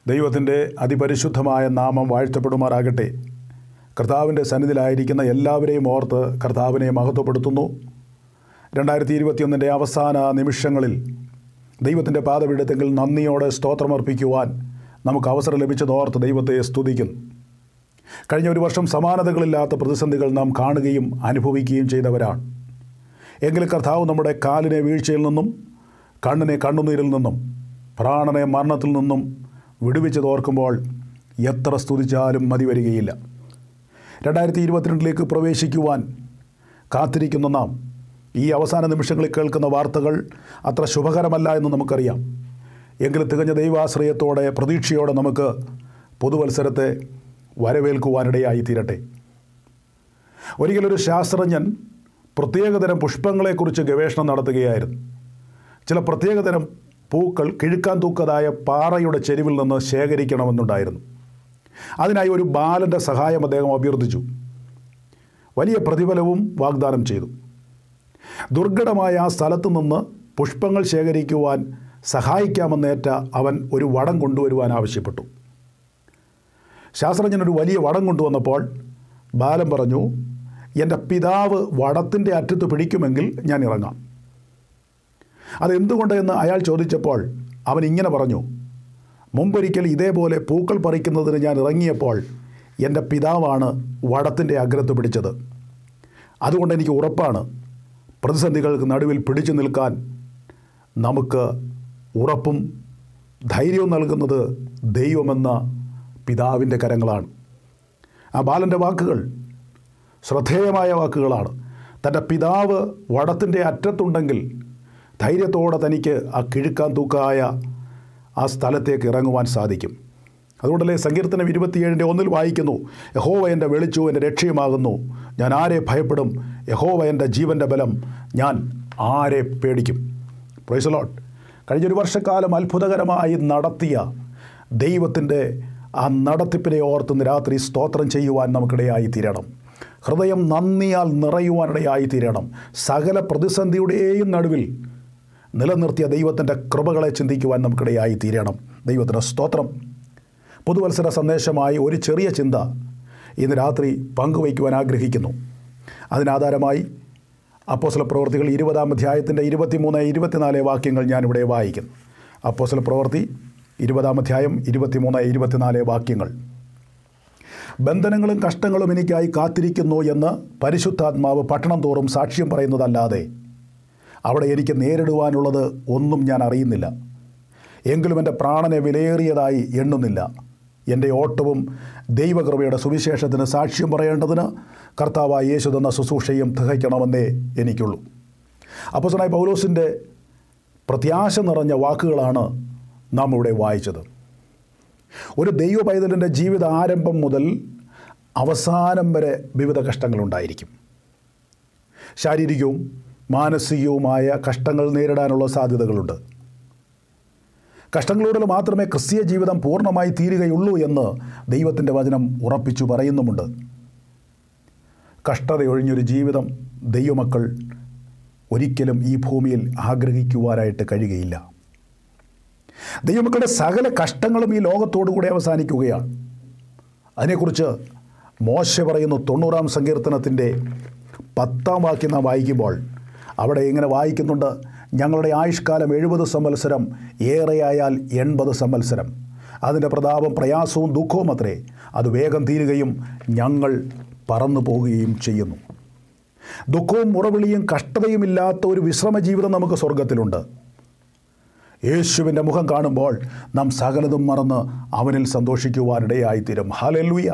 ദൈവത്തിൻ്റെ അതിപരിശുദ്ധമായ നാമം വാഴ്ത്തപ്പെടുമാറാകട്ടെ കർത്താവിൻ്റെ സന്നിധിയിലായിരിക്കുന്ന എല്ലാവരെയും ഓർത്ത് കർത്താവിനെ മഹത്വപ്പെടുത്തുന്നു രണ്ടായിരത്തി ഇരുപത്തിയൊന്നിൻ്റെ അവസാന നിമിഷങ്ങളിൽ ദൈവത്തിൻ്റെ പാതപീഠത്തെങ്കിൽ നന്ദിയോടെ സ്തോത്രമർപ്പിക്കുവാൻ നമുക്ക് അവസരം ലഭിച്ചതോർത്ത് ദൈവത്തെ സ്തുതിക്കുന്നു കഴിഞ്ഞ ഒരു വർഷം സമാനതകളില്ലാത്ത പ്രതിസന്ധികൾ നാം കാണുകയും അനുഭവിക്കുകയും ചെയ്തവരാണ് എങ്കിലും കർത്താവ് നമ്മുടെ കാലിനെ വീഴ്ചയിൽ നിന്നും കണ്ണിനെ കണ്ണുനീരിൽ നിന്നും പ്രാണനെ മരണത്തിൽ നിന്നും വിടുവിച്ചതോർക്കുമ്പോൾ എത്ര സ്തുതിച്ചാലും മതി വരികയില്ല രണ്ടായിരത്തി ഇരുപത്തിരണ്ടിലേക്ക് പ്രവേശിക്കുവാൻ കാത്തിരിക്കുന്ന നാം ഈ അവസാന നിമിഷങ്ങളിൽ കേൾക്കുന്ന വാർത്തകൾ അത്ര ശുഭകരമല്ല എന്ന് നമുക്കറിയാം എങ്കിലും തികഞ്ഞ ദൈവാശ്രയത്തോടെ പ്രതീക്ഷയോടെ നമുക്ക് പുതുവത്സരത്തെ വരവേൽക്കുവാനിടയായി തീരട്ടെ ഒരിക്കലൊരു ശാസ്ത്രജ്ഞൻ പ്രത്യേകതരം പുഷ്പങ്ങളെക്കുറിച്ച് ഗവേഷണം നടത്തുകയായിരുന്നു ചില പ്രത്യേകതരം പൂക്കൾ കിഴുക്കാൻ തൂക്കതായ പാറയുടെ ചെരുവിൽ നിന്ന് ശേഖരിക്കണമെന്നുണ്ടായിരുന്നു അതിനായി ഒരു ബാലൻ്റെ സഹായം അദ്ദേഹം അഭ്യർത്ഥിച്ചു വലിയ പ്രതിഫലവും വാഗ്ദാനം ചെയ്തു ദുർഘടമായ ആ സ്ഥലത്തു നിന്ന് പുഷ്പങ്ങൾ ശേഖരിക്കുവാൻ സഹായിക്കാമെന്നേറ്റ അവൻ ഒരു വടം കൊണ്ടുവരുവാൻ ആവശ്യപ്പെട്ടു ശാസ്ത്രജ്ഞൻ ഒരു വലിയ വടം കൊണ്ടുവന്നപ്പോൾ ബാലൻ പറഞ്ഞു എൻ്റെ പിതാവ് വടത്തിൻ്റെ അറ്റത്ത് പിടിക്കുമെങ്കിൽ ഞാൻ ഇറങ്ങാം അതെന്തുകൊണ്ട് എന്ന് അയാൾ ചോദിച്ചപ്പോൾ അവൻ ഇങ്ങനെ പറഞ്ഞു മുമ്പൊരിക്കൽ ഇതേപോലെ പൂക്കൾ പറിക്കുന്നതിന് ഞാൻ ഇറങ്ങിയപ്പോൾ എൻ്റെ പിതാവാണ് വടത്തിൻ്റെ അഗ്രത്ത് പിടിച്ചത് അതുകൊണ്ട് എനിക്ക് ഉറപ്പാണ് പ്രതിസന്ധികൾക്ക് നടുവിൽ പിടിച്ചു നിൽക്കാൻ നമുക്ക് ഉറപ്പും ധൈര്യവും നൽകുന്നത് ദൈവമെന്ന പിതാവിൻ്റെ കരങ്ങളാണ് ആ ബാലൻ്റെ വാക്കുകൾ ശ്രദ്ധേയമായ വാക്കുകളാണ് തൻ്റെ പിതാവ് വടത്തിൻ്റെ അറ്റത്തുണ്ടെങ്കിൽ ധൈര്യത്തോടെ തനിക്ക് ആ കിഴുക്കാൻ തൂക്കായ ആ സ്ഥലത്തേക്ക് ഇറങ്ങുവാൻ സാധിക്കും അതുകൊണ്ടല്ലേ സങ്കീർത്തനം ഇരുപത്തിയേഴിൻ്റെ ഒന്നിൽ വായിക്കുന്നു യഹോവ എൻ്റെ വെളിച്ചവും എൻ്റെ രക്ഷയുമാകുന്നു ഞാൻ ആരെ ഭയപ്പെടും യഹോവ എൻ്റെ ജീവൻ്റെ ബലം ഞാൻ ആരെ പേടിക്കും പ്രൈസലോട്ട് കഴിഞ്ഞൊരു വർഷക്കാലം അത്ഭുതകരമായി നടത്തിയ ദൈവത്തിൻ്റെ ആ നടത്തിപ്പിനെ ഓർത്ത് രാത്രി സ്തോത്രം ചെയ്യുവാൻ നമുക്കിടയായി തീരണം ഹൃദയം നന്ദിയാൽ നിറയുവാനിടയായി തീരണം സകല പ്രതിസന്ധിയുടെയും നടുവിൽ നിലനിർത്തിയ ദൈവത്തിൻ്റെ കൃപകളെ ചിന്തിക്കുവാൻ നമുക്കിടയായി തീരണം ദൈവത്തിൻ്റെ സ്തോത്രം പുതുവത്സര സന്ദേശമായി ഒരു ചെറിയ ചിന്ത ഇന്ന് രാത്രി പങ്കുവയ്ക്കുവാൻ ആഗ്രഹിക്കുന്നു അതിനാധാരമായി അപ്പോസല പ്രവർത്തികൾ ഇരുപതാം അധ്യായത്തിൻ്റെ ഇരുപത്തിമൂന്ന് ഇരുപത്തിനാല് വാക്യങ്ങൾ ഞാനിവിടെ വായിക്കുന്നു അപ്പോസല പ്രവൃത്തി ഇരുപതാം അധ്യായം ഇരുപത്തിമൂന്ന് ഇരുപത്തിനാല് വാക്യങ്ങൾ ബന്ധനങ്ങളും കഷ്ടങ്ങളും എനിക്കായി കാത്തിരിക്കുന്നു എന്ന് പരിശുദ്ധാത്മാവ് പട്ടണം തോറും സാക്ഷ്യം പറയുന്നതല്ലാതെ അവിടെ എനിക്ക് നേരിടുവാനുള്ളത് ഒന്നും ഞാൻ അറിയുന്നില്ല എങ്കിലും എൻ്റെ പ്രാണനെ വിലയേറിയതായി എണ്ണുന്നില്ല എൻ്റെ ഓട്ടവും ദൈവകൃപയുടെ സുവിശേഷത്തിന് സാക്ഷ്യം പറയേണ്ടതിന് കർത്താവായ യേശു തന്ന ശുശ്രൂഷയും തികയ്ക്കണമെന്നേ എനിക്കുള്ളൂ അപ്പോസനായ പൗലോസിൻ്റെ പ്രത്യാശ നിറഞ്ഞ വാക്കുകളാണ് നാം ഇവിടെ വായിച്ചത് ഒരു ദൈവ പൈതലിൻ്റെ ജീവിത ആരംഭം മുതൽ അവസാനം വരെ വിവിധ കഷ്ടങ്ങളുണ്ടായിരിക്കും ശാരീരികവും മാനസികവുമായ കഷ്ടങ്ങൾ നേരിടാനുള്ള സാധ്യതകളുണ്ട് കഷ്ടങ്ങളിലൂടെ മാത്രമേ ക്രിസ്തീയ ജീവിതം പൂർണ്ണമായി തീരുകയുള്ളൂ എന്ന് ദൈവത്തിൻ്റെ വചനം ഉറപ്പിച്ചു പറയുന്നുമുണ്ട് കഷ്ടതയൊഴിഞ്ഞൊരു ജീവിതം ദൈവമക്കൾ ഒരിക്കലും ഈ ഭൂമിയിൽ ആഗ്രഹിക്കുവാനായിട്ട് കഴിയുകയില്ല ദൈവമക്കളുടെ സകല കഷ്ടങ്ങളും ഈ ലോകത്തോടു കൂടെ അവസാനിക്കുകയാണ് അതിനെക്കുറിച്ച് മോശ പറയുന്ന തൊണ്ണൂറാം സങ്കീർത്തനത്തിൻ്റെ പത്താം വാക്യം നാം വായിക്കുമ്പോൾ അവിടെ ഇങ്ങനെ വായിക്കുന്നുണ്ട് ഞങ്ങളുടെ ആയുഷ്കാലം എഴുപത് സംവത്സരം ഏറെയായാൽ എൺപത് സംവത്സരം അതിൻ്റെ പ്രതാപം പ്രയാസവും ദുഃഖവും അത്രേ അത് വേഗം തീരുകയും ഞങ്ങൾ പറന്നു പോകുകയും ചെയ്യുന്നു ദുഃഖവും മുറവിളിയും കഷ്ടതയുമില്ലാത്ത ഒരു വിശ്രമ ജീവിതം നമുക്ക് സ്വർഗത്തിലുണ്ട് യേശുവിൻ്റെ മുഖം കാണുമ്പോൾ നാം സകലതും മറന്ന് അവനിൽ സന്തോഷിക്കുവാനിടയായിത്തീരും ഹാലല്ലൂയ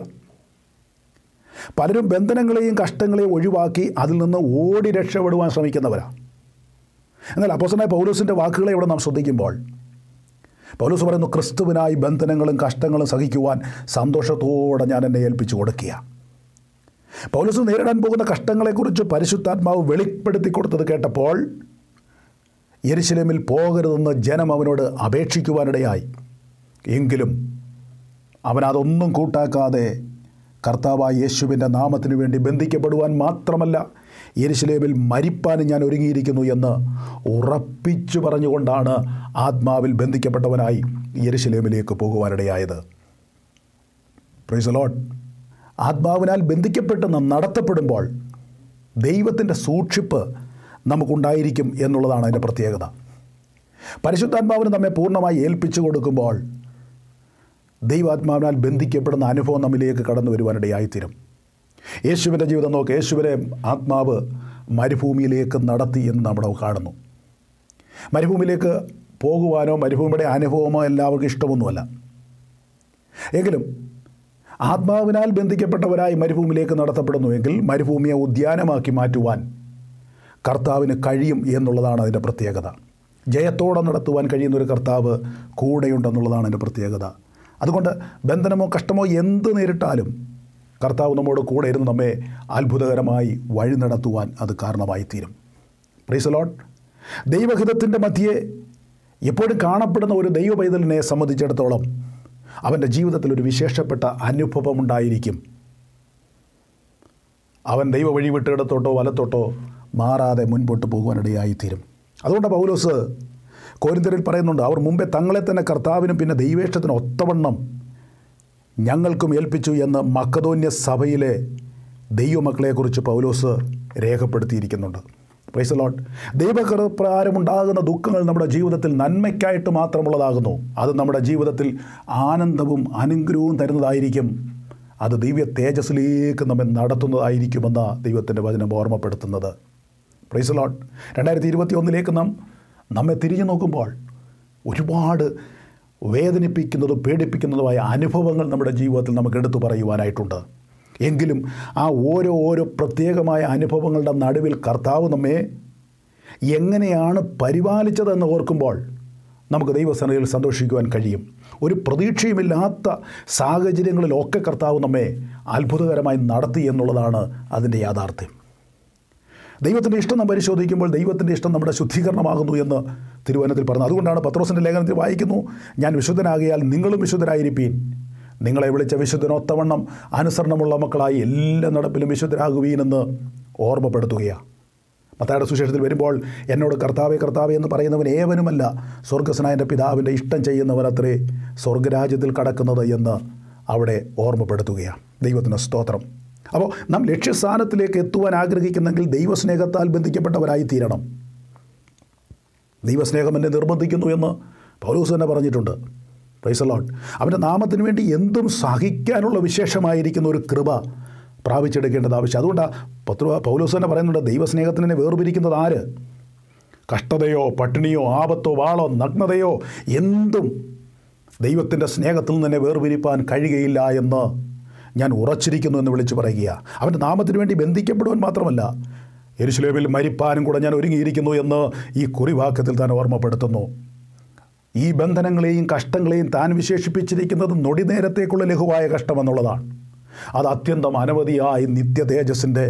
പലരും ബന്ധനങ്ങളെയും കഷ്ടങ്ങളെയും ഒഴിവാക്കി അതിൽ നിന്ന് ഓടി രക്ഷപ്പെടുവാൻ ശ്രമിക്കുന്നവരാണ് എന്നാൽ അപ്പോസനായ പൗലൂസിൻ്റെ വാക്കുകളെ ഇവിടെ നാം ശ്രദ്ധിക്കുമ്പോൾ പൗലൂസ് പറയുന്നു ക്രിസ്തുവിനായി ബന്ധനങ്ങളും കഷ്ടങ്ങളും സഹിക്കുവാൻ സന്തോഷത്തോടെ ഞാൻ എന്നെ ഏൽപ്പിച്ചു കൊടുക്കുക പൗലൂസ് നേരിടാൻ പോകുന്ന കഷ്ടങ്ങളെക്കുറിച്ച് പരിശുദ്ധാത്മാവ് വെളിപ്പെടുത്തി കൊടുത്തത് കേട്ടപ്പോൾ യെരുശലേമിൽ പോകരുതെന്ന് ജനം അവനോട് അപേക്ഷിക്കുവാനിടയായി എങ്കിലും അവൻ അതൊന്നും കൂട്ടാക്കാതെ കർത്താവായ യേശുവിൻ്റെ നാമത്തിനു വേണ്ടി ബന്ധിക്കപ്പെടുവാൻ മാത്രമല്ല യെരുശലേമിൽ മരിപ്പാനും ഞാൻ ഒരുങ്ങിയിരിക്കുന്നു എന്ന് ഉറപ്പിച്ചു പറഞ്ഞുകൊണ്ടാണ് ആത്മാവിൽ ബന്ധിക്കപ്പെട്ടവനായി യെരുശലേമിലേക്ക് പോകുവാനിടയായത് പ്രൈസ് ലോട്ട് ആത്മാവിനാൽ ബന്ധിക്കപ്പെട്ട് നാം നടത്തപ്പെടുമ്പോൾ ദൈവത്തിൻ്റെ സൂക്ഷിപ്പ് നമുക്കുണ്ടായിരിക്കും എന്നുള്ളതാണ് അതിൻ്റെ പ്രത്യേകത പരിശുദ്ധാത്മാവിന് നമ്മെ പൂർണ്ണമായി ഏൽപ്പിച്ചു കൊടുക്കുമ്പോൾ ദൈവാത്മാവിനാൽ ബന്ധിക്കപ്പെടുന്ന അനുഭവം നമ്മിലേക്ക് കടന്നു വരുവാനിടയായിത്തീരും യേശുവിൻ്റെ ജീവിതം നോക്ക് യേശുവിനെ ആത്മാവ് മരുഭൂമിയിലേക്ക് നടത്തി എന്ന് നമ്മൾ കാണുന്നു മരുഭൂമിയിലേക്ക് പോകുവാനോ മരുഭൂമിയുടെ അനുഭവമോ എല്ലാവർക്കും ഇഷ്ടമൊന്നുമല്ല എങ്കിലും ആത്മാവിനാൽ ബന്ധിക്കപ്പെട്ടവരായി മരുഭൂമിയിലേക്ക് നടത്തപ്പെടുന്നുവെങ്കിൽ മരുഭൂമിയെ ഉദ്യാനമാക്കി മാറ്റുവാൻ കർത്താവിന് കഴിയും എന്നുള്ളതാണ് അതിൻ്റെ പ്രത്യേകത ജയത്തോടെ നടത്തുവാൻ കഴിയുന്ന ഒരു കർത്താവ് കൂടെയുണ്ടെന്നുള്ളതാണ് അതിൻ്റെ പ്രത്യേകത അതുകൊണ്ട് ബന്ധനമോ കഷ്ടമോ എന്ത് നേരിട്ടാലും കർത്താവ് നമ്മോട് കൂടെ ഇരുന്ന് നമ്മെ അത്ഭുതകരമായി വഴി നടത്തുവാൻ അത് കാരണമായി തീരും പ്രീസലോട്ട് ദൈവഹിതത്തിൻ്റെ മധ്യേ എപ്പോഴും കാണപ്പെടുന്ന ഒരു ദൈവ പൈതലിനെ സംബന്ധിച്ചിടത്തോളം അവൻ്റെ ജീവിതത്തിൽ ഒരു വിശേഷപ്പെട്ട അനുഭവമുണ്ടായിരിക്കും അവൻ ദൈവ വഴി വിട്ടിടത്തോട്ടോ വലത്തോട്ടോ മാറാതെ മുൻപോട്ട് പോകുവാനിടയായിത്തീരും അതുകൊണ്ട് പൗലോസ് കോരിന്തരിൽ പറയുന്നുണ്ട് അവർ മുമ്പേ തങ്ങളെ തന്നെ കർത്താവിനും പിന്നെ ദൈവേഷ്ടത്തിന് ഒത്തവണ്ണം ഞങ്ങൾക്കും ഏൽപ്പിച്ചു എന്ന് മക്കതോന്യ സഭയിലെ ദൈവമക്കളെക്കുറിച്ച് പൗലോസ് രേഖപ്പെടുത്തിയിരിക്കുന്നുണ്ട് പ്രൈസ് ലോട്ട് ദൈവപ്രകാരമുണ്ടാകുന്ന ദുഃഖങ്ങൾ നമ്മുടെ ജീവിതത്തിൽ നന്മയ്ക്കായിട്ട് മാത്രമുള്ളതാകുന്നു അത് നമ്മുടെ ജീവിതത്തിൽ ആനന്ദവും അനുഗ്രഹവും തരുന്നതായിരിക്കും അത് ദിവ്യ തേജസ്സിലേക്ക് നമ്മെ നടത്തുന്നതായിരിക്കുമെന്ന ദൈവത്തിൻ്റെ വചനം ഓർമ്മപ്പെടുത്തുന്നത് പ്രൈസ് ലോട്ട് രണ്ടായിരത്തി ഇരുപത്തി ഒന്നിലേക്ക് നാം നമ്മെ തിരിഞ്ഞു നോക്കുമ്പോൾ ഒരുപാട് വേദനിപ്പിക്കുന്നതും പേടിപ്പിക്കുന്നതുമായ അനുഭവങ്ങൾ നമ്മുടെ ജീവിതത്തിൽ നമുക്ക് എടുത്തു പറയുവാനായിട്ടുണ്ട് എങ്കിലും ആ ഓരോ ഓരോ പ്രത്യേകമായ അനുഭവങ്ങളുടെ നടുവിൽ കർത്താവ് നമ്മെ എങ്ങനെയാണ് പരിപാലിച്ചതെന്ന് ഓർക്കുമ്പോൾ നമുക്ക് ദൈവസേനയിൽ സന്തോഷിക്കുവാൻ കഴിയും ഒരു പ്രതീക്ഷയുമില്ലാത്ത സാഹചര്യങ്ങളിലൊക്കെ കർത്താവ് നമ്മെ അത്ഭുതകരമായി നടത്തി എന്നുള്ളതാണ് അതിൻ്റെ യാഥാർത്ഥ്യം ദൈവത്തിൻ്റെ ഇഷ്ടം നാം പരിശോധിക്കുമ്പോൾ ദൈവത്തിൻ്റെ ഇഷ്ടം നമ്മുടെ ശുദ്ധീകരണമാകുന്നു എന്ന് തിരുവനന്തപുരത്തിൽ പറഞ്ഞു അതുകൊണ്ടാണ് പത്രോസിൻ്റെ ലേഖനത്തിൽ വായിക്കുന്നു ഞാൻ വിശുദ്ധനാകിയാൽ നിങ്ങളും വിശുദ്ധരായിരിപ്പീൻ നിങ്ങളെ വിളിച്ച വിശുദ്ധനൊത്തവണ്ണം അനുസരണമുള്ള മക്കളായി എല്ലാ നടപ്പിലും വിശുദ്ധരാകുവീനെന്ന് ഓർമ്മപ്പെടുത്തുകയാണ് മത്തായുടെ സുശേഷത്തിൽ വരുമ്പോൾ എന്നോട് കർത്താവെ കർത്താവെ എന്ന് പറയുന്നവൻ ഏവനുമല്ല സ്വർഗസ്നായൻ്റെ പിതാവിൻ്റെ ഇഷ്ടം ചെയ്യുന്നവനത്രേ സ്വർഗരാജ്യത്തിൽ കടക്കുന്നത് എന്ന് അവിടെ ഓർമ്മപ്പെടുത്തുകയാണ് ദൈവത്തിന് സ്തോത്രം അപ്പോൾ നാം ലക്ഷ്യസ്ഥാനത്തിലേക്ക് എത്തുവാൻ ആഗ്രഹിക്കുന്നെങ്കിൽ ദൈവസ്നേഹത്താൽ ബന്ധിക്കപ്പെട്ടവരായി തീരണം ദൈവസ്നേഹം എന്നെ നിർബന്ധിക്കുന്നു എന്ന് പൗലൂസ് തന്നെ പറഞ്ഞിട്ടുണ്ട് പ്രൈസലോട്ട് അവൻ്റെ നാമത്തിന് വേണ്ടി എന്തും സഹിക്കാനുള്ള വിശേഷമായിരിക്കുന്ന ഒരു കൃപ പ്രാപിച്ചെടുക്കേണ്ടത് ആവശ്യം അതുകൊണ്ടാണ് പത്ര പൗലൂസ് തന്നെ പറയുന്നുണ്ട് ദൈവസ്നേഹത്തിനെ വേർപിരിക്കുന്നത് ആര് കഷ്ടതയോ പട്ടിണിയോ ആപത്തോ വാളോ നഗ്നതയോ എന്തും ദൈവത്തിൻ്റെ സ്നേഹത്തിൽ നിന്ന് തന്നെ വേർപിരിപ്പാൻ കഴിയുകയില്ല എന്ന് ഞാൻ ഉറച്ചിരിക്കുന്നു എന്ന് വിളിച്ചു പറയുക അവൻ്റെ നാമത്തിന് വേണ്ടി ബന്ധിക്കപ്പെടുവാൻ മാത്രമല്ല എരുശലേമിൽ മരിപ്പാനും കൂടെ ഞാൻ ഒരുങ്ങിയിരിക്കുന്നു എന്ന് ഈ കുറിവാക്യത്തിൽ താൻ ഓർമ്മപ്പെടുത്തുന്നു ഈ ബന്ധനങ്ങളെയും കഷ്ടങ്ങളെയും താൻ വിശേഷിപ്പിച്ചിരിക്കുന്നത് നൊടിനേരത്തേക്കുള്ള ലഘുവായ കഷ്ടമെന്നുള്ളതാണ് അത് അത്യന്തം അനവധിയായി നിത്യ തേജസ്സിൻ്റെ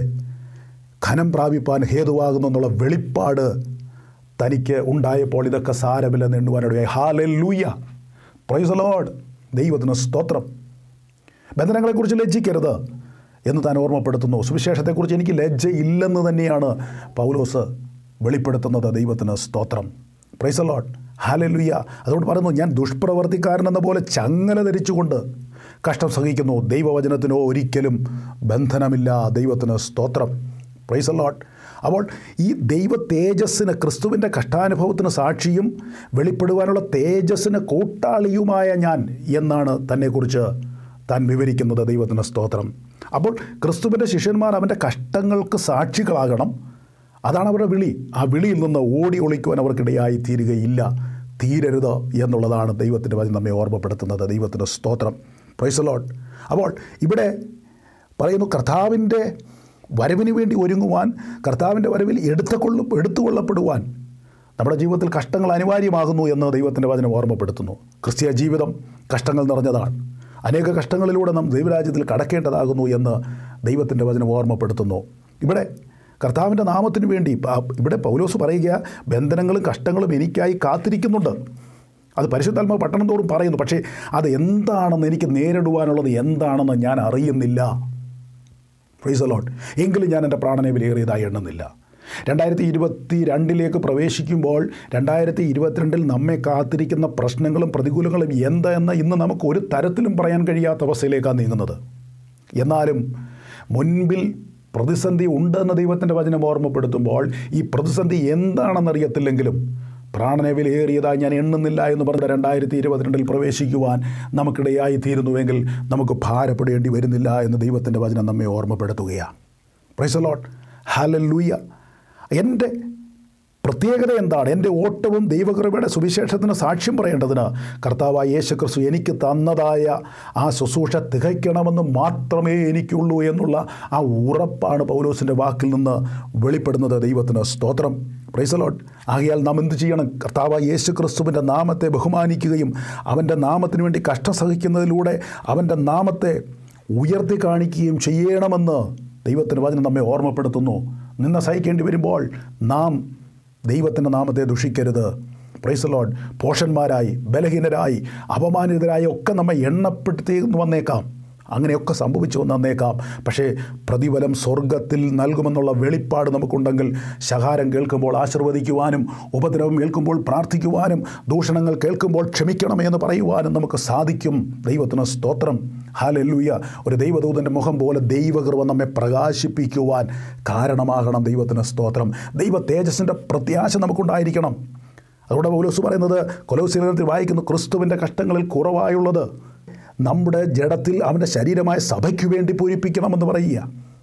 ഘനം പ്രാപിപ്പാൻ ഹേതുവാകുന്നു എന്നുള്ള വെളിപ്പാട് തനിക്ക് ഉണ്ടായപ്പോൾ ഇതൊക്കെ സാരമില്ലെന്ന് എണ്ണുവാനിടയായി ഹാലെ ലൂയ പ്രൈസ് ലോഡ് ദൈവത്തിന് സ്തോത്രം ബന്ധനങ്ങളെക്കുറിച്ച് ലജ്ജിക്കരുത് എന്ന് താൻ ഓർമ്മപ്പെടുത്തുന്നു സുവിശേഷത്തെക്കുറിച്ച് എനിക്ക് ലജ്ജ ഇല്ലെന്ന് തന്നെയാണ് പൗലോസ് വെളിപ്പെടുത്തുന്നത് ദൈവത്തിന് സ്തോത്രം പ്രൈസ് ലോഡ് ഹാലലുയ്യ അതുകൊണ്ട് പറയുന്നു ഞാൻ ദുഷ്പ്രവർത്തിക്കാരനെന്ന പോലെ ചങ്ങല ധരിച്ചുകൊണ്ട് കഷ്ടം സഹിക്കുന്നു ദൈവവചനത്തിനോ ഒരിക്കലും ബന്ധനമില്ല ദൈവത്തിന് സ്തോത്രം പ്രൈസ് ലോട്ട് അപ്പോൾ ഈ ദൈവ തേജസ്സിന് ക്രിസ്തുവിൻ്റെ കഷ്ടാനുഭവത്തിന് സാക്ഷിയും വെളിപ്പെടുവാനുള്ള തേജസ്സിന് കൂട്ടാളിയുമായ ഞാൻ എന്നാണ് തന്നെക്കുറിച്ച് താൻ വിവരിക്കുന്നത് ദൈവത്തിന് സ്തോത്രം അപ്പോൾ ക്രിസ്തുവിൻ്റെ ശിഷ്യന്മാർ അവൻ്റെ കഷ്ടങ്ങൾക്ക് സാക്ഷികളാകണം അതാണ് അവരുടെ വിളി ആ വിളിയിൽ നിന്ന് ഓടി ഒളിക്കുവാൻ അവർക്കിടയായി തീരുകയില്ല തീരരുത് എന്നുള്ളതാണ് ദൈവത്തിൻ്റെ വചനം നമ്മെ ഓർമ്മപ്പെടുത്തുന്നത് ദൈവത്തിൻ്റെ സ്തോത്രം പ്രൈസലോട്ട് അപ്പോൾ ഇവിടെ പറയുന്നു കർത്താവിൻ്റെ വരവിന് വേണ്ടി ഒരുങ്ങുവാൻ കർത്താവിൻ്റെ വരവിൽ എടുത്തുകൊള്ളും എടുത്തുകൊള്ളപ്പെടുവാൻ നമ്മുടെ ജീവിതത്തിൽ കഷ്ടങ്ങൾ അനിവാര്യമാകുന്നു എന്ന് ദൈവത്തിൻ്റെ വചനം ഓർമ്മപ്പെടുത്തുന്നു ക്രിസ്തീയ ജീവിതം കഷ്ടങ്ങൾ നിറഞ്ഞതാണ് അനേക കഷ്ടങ്ങളിലൂടെ നാം ദൈവരാജ്യത്തിൽ കടക്കേണ്ടതാകുന്നു എന്ന് ദൈവത്തിൻ്റെ വചനം ഓർമ്മപ്പെടുത്തുന്നു ഇവിടെ കർത്താവിൻ്റെ നാമത്തിന് വേണ്ടി ഇവിടെ പൗലോസ് പറയുക ബന്ധനങ്ങളും കഷ്ടങ്ങളും എനിക്കായി കാത്തിരിക്കുന്നുണ്ട് അത് പരിശുദ്ധാത്മ പട്ടണം തോറും പറയുന്നു പക്ഷേ അത് എന്താണെന്ന് എനിക്ക് നേരിടുവാനുള്ളത് എന്താണെന്ന് ഞാൻ അറിയുന്നില്ല ഫ്രീസ് അലോട്ട് എങ്കിലും ഞാൻ എൻ്റെ പ്രാണനെ വിലയേറിയതായി എണ്ണുന്നില്ല രണ്ടായിരത്തി ഇരുപത്തി രണ്ടിലേക്ക് പ്രവേശിക്കുമ്പോൾ രണ്ടായിരത്തി ഇരുപത്തിരണ്ടിൽ നമ്മെ കാത്തിരിക്കുന്ന പ്രശ്നങ്ങളും പ്രതികൂലങ്ങളും എന്താണെന്ന് ഇന്ന് നമുക്ക് ഒരു തരത്തിലും പറയാൻ കഴിയാത്ത അവസ്ഥയിലേക്കാണ് നീങ്ങുന്നത് എന്നാലും മുൻപിൽ പ്രതിസന്ധി ഉണ്ടെന്ന് ദൈവത്തിൻ്റെ വചനം ഓർമ്മപ്പെടുത്തുമ്പോൾ ഈ പ്രതിസന്ധി എന്താണെന്നറിയത്തില്ലെങ്കിലും പ്രാണനെ വിലയേറിയതായി ഞാൻ എണ്ണുന്നില്ല എന്ന് പറഞ്ഞ രണ്ടായിരത്തി ഇരുപത്തിരണ്ടിൽ പ്രവേശിക്കുവാൻ നമുക്കിടയായി തീരുന്നുവെങ്കിൽ നമുക്ക് ഭാരപ്പെടേണ്ടി വരുന്നില്ല എന്ന് ദൈവത്തിൻ്റെ വചനം നമ്മെ ഓർമ്മപ്പെടുത്തുകയാണ് പ്രൈസലോട്ട് ഹാലല്ലൂയ എൻ്റെ പ്രത്യേകത എന്താണ് എൻ്റെ ഓട്ടവും ദൈവകൃപയുടെ സുവിശേഷത്തിന് സാക്ഷ്യം പറയേണ്ടതിന് കർത്താവായ യേശു ക്രിസ്തു എനിക്ക് തന്നതായ ആ ശുശ്രൂഷ തികയ്ക്കണമെന്ന് മാത്രമേ എനിക്കുള്ളൂ എന്നുള്ള ആ ഉറപ്പാണ് പൗലോസിൻ്റെ വാക്കിൽ നിന്ന് വെളിപ്പെടുന്നത് ദൈവത്തിന് സ്തോത്രം പ്രൈസലോട്ട് ആകയാൽ നാം എന്ത് ചെയ്യണം കർത്താവായ യേശു ക്രിസ്തുവിൻ്റെ നാമത്തെ ബഹുമാനിക്കുകയും അവൻ്റെ നാമത്തിന് വേണ്ടി കഷ്ടം സഹിക്കുന്നതിലൂടെ അവൻ്റെ നാമത്തെ ഉയർത്തി കാണിക്കുകയും ചെയ്യണമെന്ന് ദൈവത്തിൻ്റെ വചനം നമ്മെ ഓർമ്മപ്പെടുത്തുന്നു നിന്ന സഹിക്കേണ്ടി വരുമ്പോൾ നാം ദൈവത്തിൻ്റെ നാമത്തെ ദുഷിക്കരുത് പ്രൈസലോഡ് പോഷന്മാരായി ബലഹീനരായി അപമാനിതരായി ഒക്കെ നമ്മെ എണ്ണപ്പെടുത്തി വന്നേക്കാം അങ്ങനെയൊക്കെ സംഭവിച്ചു വന്നേക്കാം പക്ഷേ പ്രതിഫലം സ്വർഗത്തിൽ നൽകുമെന്നുള്ള വെളിപ്പാട് നമുക്കുണ്ടെങ്കിൽ ശകാരം കേൾക്കുമ്പോൾ ആശീർവദിക്കുവാനും ഉപദ്രവം കേൾക്കുമ്പോൾ പ്രാർത്ഥിക്കുവാനും ദൂഷണങ്ങൾ കേൾക്കുമ്പോൾ ക്ഷമിക്കണമെന്ന് പറയുവാനും നമുക്ക് സാധിക്കും ദൈവത്തിന് സ്തോത്രം ഹാലെല്ലൂയ ഒരു ദൈവദൂതൻ്റെ മുഖം പോലെ ദൈവകൃപ നമ്മെ പ്രകാശിപ്പിക്കുവാൻ കാരണമാകണം ദൈവത്തിന് സ്തോത്രം ദൈവ തേജസ്സിൻ്റെ പ്രത്യാശ നമുക്കുണ്ടായിരിക്കണം അതുകൊണ്ട് പൗലോസ് പറയുന്നത് കൊലോസിലത്തിൽ വായിക്കുന്ന ക്രിസ്തുവിൻ്റെ കഷ്ടങ്ങളിൽ കുറവായുള്ളത് നമ്മുടെ ജഡത്തിൽ അവൻ്റെ ശരീരമായ സഭയ്ക്ക് വേണ്ടി പൂരിപ്പിക്കണമെന്ന് പറയുക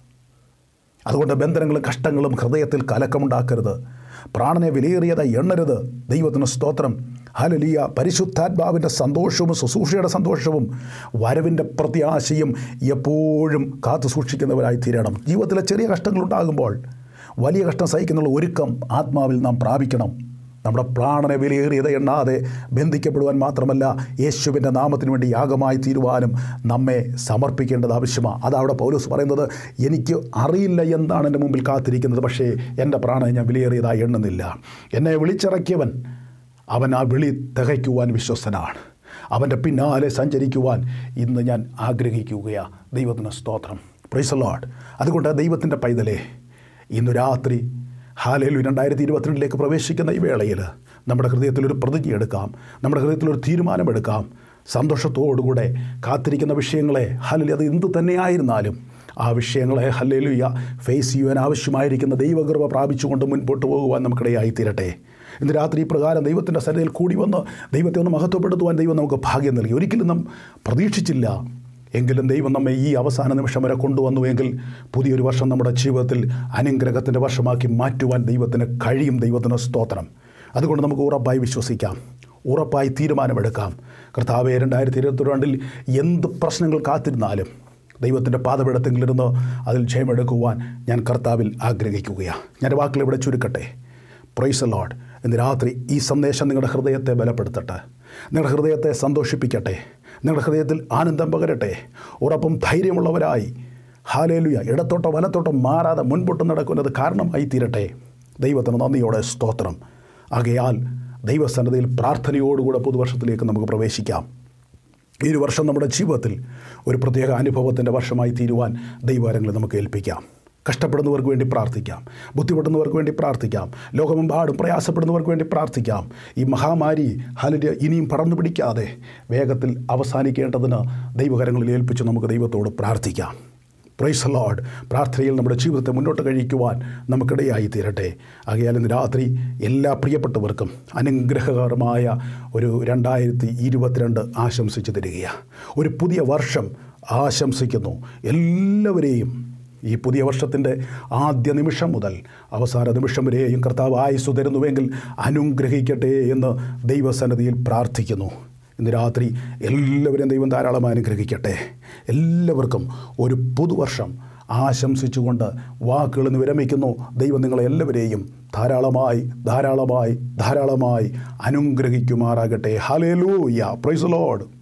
അതുകൊണ്ട് ബന്ധനങ്ങളും കഷ്ടങ്ങളും ഹൃദയത്തിൽ കലക്കമുണ്ടാക്കരുത് പ്രാണനെ വിലയേറിയതായി എണ്ണരുത് ദൈവത്തിന് സ്തോത്രം ഹലലിയ പരിശുദ്ധാത്മാവിൻ്റെ സന്തോഷവും ശുശ്രൂഷയുടെ സന്തോഷവും വരവിൻ്റെ പ്രത്യാശയും എപ്പോഴും കാത്തു സൂക്ഷിക്കുന്നവരായി തീരണം ജീവിതത്തിലെ ചെറിയ കഷ്ടങ്ങളുണ്ടാകുമ്പോൾ വലിയ കഷ്ടം സഹിക്കുന്നുള്ള ഒരുക്കം ആത്മാവിൽ നാം പ്രാപിക്കണം നമ്മുടെ പ്രാണനെ വിലയേറിയത് എണ്ണാതെ ബന്ധിക്കപ്പെടുവാൻ മാത്രമല്ല യേശുവിൻ്റെ നാമത്തിന് വേണ്ടി യാഗമായി തീരുവാനും നമ്മെ സമർപ്പിക്കേണ്ടത് ആവശ്യമാണ് അതവിടെ പൗലോസ് പറയുന്നത് എനിക്ക് അറിയില്ല എന്താണ് എൻ്റെ മുമ്പിൽ കാത്തിരിക്കുന്നത് പക്ഷേ എൻ്റെ പ്രാണനെ ഞാൻ വിലയേറിയതായി എണ്ണുന്നില്ല എന്നെ വിളിച്ചിറക്കിയവൻ അവൻ ആ വിളി തികയ്ക്കുവാൻ വിശ്വസ്തനാണ് അവൻ്റെ പിന്നാലെ സഞ്ചരിക്കുവാൻ ഇന്ന് ഞാൻ ആഗ്രഹിക്കുകയാണ് ദൈവത്തിന് സ്തോത്രം പ്രൈസലോഡ് അതുകൊണ്ട് ദൈവത്തിൻ്റെ പൈതലേ ഇന്ന് രാത്രി ഹാലയിൽ രണ്ടായിരത്തി ഇരുപത്തിരണ്ടിലേക്ക് പ്രവേശിക്കുന്ന ഈ വേളയിൽ നമ്മുടെ ഹൃദയത്തിലൊരു പ്രതിജ്ഞ എടുക്കാം നമ്മുടെ ഹൃദയത്തിലൊരു തീരുമാനമെടുക്കാം സന്തോഷത്തോടുകൂടെ കാത്തിരിക്കുന്ന വിഷയങ്ങളെ ഹലിൽ അത് എന്തു തന്നെയായിരുന്നാലും ആ വിഷയങ്ങളെ ഹല്ലേലുയ ഫേസ് ചെയ്യുവാൻ ആവശ്യമായിരിക്കുന്ന ദൈവകൃപ പ്രാപിച്ചുകൊണ്ട് മുൻപോട്ട് പോകുവാൻ നമുക്കിടയായി തീരട്ടെ ഇന്ന് രാത്രി ഈ പ്രകാരം ദൈവത്തിൻ്റെ സന്നിധിയിൽ കൂടി വന്ന് ദൈവത്തെ ഒന്ന് മഹത്വപ്പെടുത്തുവാൻ ദൈവം നമുക്ക് ഭാഗ്യം നൽകി ഒരിക്കലും നാം പ്രതീക്ഷിച്ചില്ല എങ്കിലും ദൈവം നമ്മെ ഈ അവസാന നിമിഷം വരെ കൊണ്ടുവന്നുവെങ്കിൽ പുതിയൊരു വർഷം നമ്മുടെ ജീവിതത്തിൽ അനുഗ്രഹത്തിൻ്റെ വർഷമാക്കി മാറ്റുവാൻ ദൈവത്തിന് കഴിയും ദൈവത്തിന് സ്തോത്രം അതുകൊണ്ട് നമുക്ക് ഉറപ്പായി വിശ്വസിക്കാം ഉറപ്പായി തീരുമാനമെടുക്കാം കർത്താവെ രണ്ടായിരത്തി ഇരുപത്തിരണ്ടിൽ എന്ത് പ്രശ്നങ്ങൾ കാത്തിരുന്നാലും ദൈവത്തിൻ്റെ പാതപീഠത്തെങ്കിലിരുന്ന് അതിൽ ജയമെടുക്കുവാൻ ഞാൻ കർത്താവിൽ ആഗ്രഹിക്കുകയാണ് ഞാൻ വാക്കുകൾ ഇവിടെ ചുരുക്കട്ടെ പ്രൈസ് ലോഡ് ഇന്ന് രാത്രി ഈ സന്ദേശം നിങ്ങളുടെ ഹൃദയത്തെ ബലപ്പെടുത്തട്ടെ നിങ്ങളുടെ ഹൃദയത്തെ സന്തോഷിപ്പിക്കട്ടെ നിങ്ങളുടെ ഹൃദയത്തിൽ ആനന്ദം പകരട്ടെ ഉറപ്പും ധൈര്യമുള്ളവരായി ഹാലേലുയ ഇടത്തോട്ടോ വലത്തോട്ടോ മാറാതെ മുൻപോട്ട് നടക്കുന്നത് കാരണമായി തീരട്ടെ ദൈവത്തിന് നന്ദിയോടെ സ്തോത്രം ആകയാൽ ദൈവസന്നതയിൽ പ്രാർത്ഥനയോടുകൂടെ പുതുവർഷത്തിലേക്ക് നമുക്ക് പ്രവേശിക്കാം ഈ ഒരു വർഷം നമ്മുടെ ജീവിതത്തിൽ ഒരു പ്രത്യേക അനുഭവത്തിൻ്റെ വർഷമായി തീരുവാൻ ദൈവകരങ്ങളെ നമുക്ക് ഏൽപ്പിക്കാം കഷ്ടപ്പെടുന്നവർക്ക് വേണ്ടി പ്രാർത്ഥിക്കാം ബുദ്ധിമുട്ടുന്നവർക്ക് വേണ്ടി പ്രാർത്ഥിക്കാം ലോകമെമ്പാടും പ്രയാസപ്പെടുന്നവർക്ക് വേണ്ടി പ്രാർത്ഥിക്കാം ഈ മഹാമാരി ഹലിന് ഇനിയും പടർന്നു പിടിക്കാതെ വേഗത്തിൽ അവസാനിക്കേണ്ടതിന് ദൈവകരങ്ങളിൽ ഏൽപ്പിച്ച് നമുക്ക് ദൈവത്തോട് പ്രാർത്ഥിക്കാം പ്രൈസ് ലോഡ് പ്രാർത്ഥനയിൽ നമ്മുടെ ജീവിതത്തെ മുന്നോട്ട് കഴിക്കുവാൻ നമുക്കിടയായി തീരട്ടെ ആകയാൽ ഇന്ന് രാത്രി എല്ലാ പ്രിയപ്പെട്ടവർക്കും അനുഗ്രഹകരമായ ഒരു രണ്ടായിരത്തി ഇരുപത്തിരണ്ട് ആശംസിച്ച് തരികയാണ് ഒരു പുതിയ വർഷം ആശംസിക്കുന്നു എല്ലാവരെയും ഈ പുതിയ വർഷത്തിൻ്റെ ആദ്യ നിമിഷം മുതൽ അവസാന നിമിഷം വരെയും കർത്താവ് ആയുസ് തരുന്നുവെങ്കിൽ അനുഗ്രഹിക്കട്ടെ എന്ന് ദൈവസന്നതിയിൽ പ്രാർത്ഥിക്കുന്നു ഇന്ന് രാത്രി എല്ലാവരെയും ദൈവം ധാരാളമായി അനുഗ്രഹിക്കട്ടെ എല്ലാവർക്കും ഒരു പുതുവർഷം ആശംസിച്ചുകൊണ്ട് വാക്കുകൾ നിന്ന് വിരമിക്കുന്നു ദൈവം നിങ്ങളെ എല്ലാവരെയും ധാരാളമായി ധാരാളമായി ധാരാളമായി അനുഗ്രഹിക്കുമാറാകട്ടെ ഹലേലൂയ പ്രൈസ് ലോഡ്